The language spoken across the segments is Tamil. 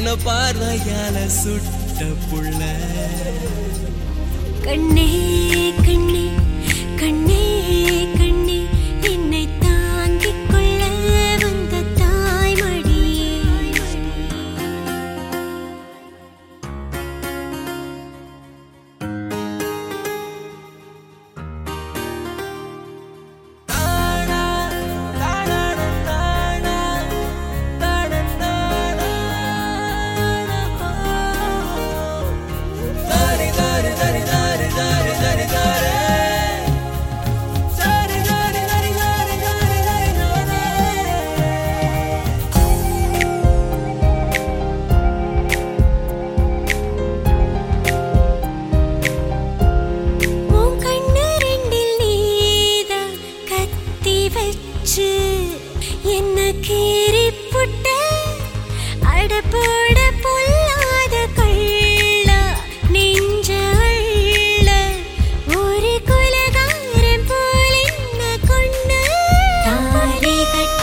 என்ன பார்வையால சுட்ட புள்ள கண்ணே கண்ணே கண்ணே கண்ணே என்னை தாங்கிக் கொள்ள வந்த தாய்மடியே உன் கண்ணு ரெண்டில் நீதான் கத்தி வச்சு என்ன கீறி புட்ட அடப்போட பொல்லாத கள்ள நெஞ்ச அள்ள ஒரு குலகாரம் போல் என்ன கொண்டு தாலி கட்ட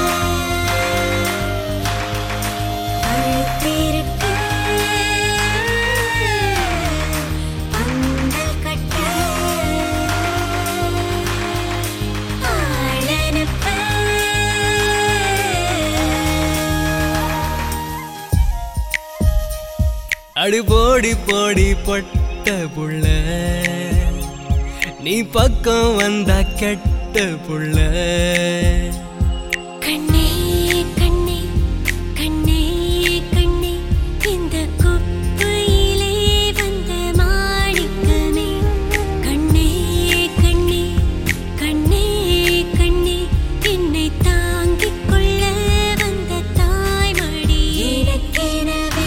அழுத்திருக்கு பந்தல் கட்ட ஆளனுப்ப அடு போடி போடி பொட்ட புள்ள நீ பக்கம் வந்தா கெட்ட புள்ள கண்ணே கண்ணே கண்ணே கண்ணே இந்த குப்பையிலே வந்த மாணிக்கமே கண்ணே கண்ணே கண்ணே கண்ணே என்னை தாங்கிக் கொள்ள வந்த தாய்மடி எனக்கெனவே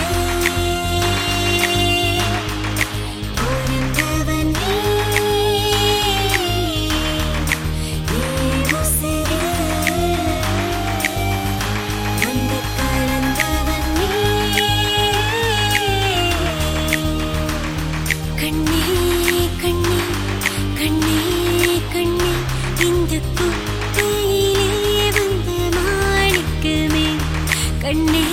பிறந்தவன் நீ வந்து கலந்தவன் நீ கண்ணே கண்ணே கண்ணே கண்ணே இந்த குப்பையிலே வந்த மாணிக்கமே கண்ணே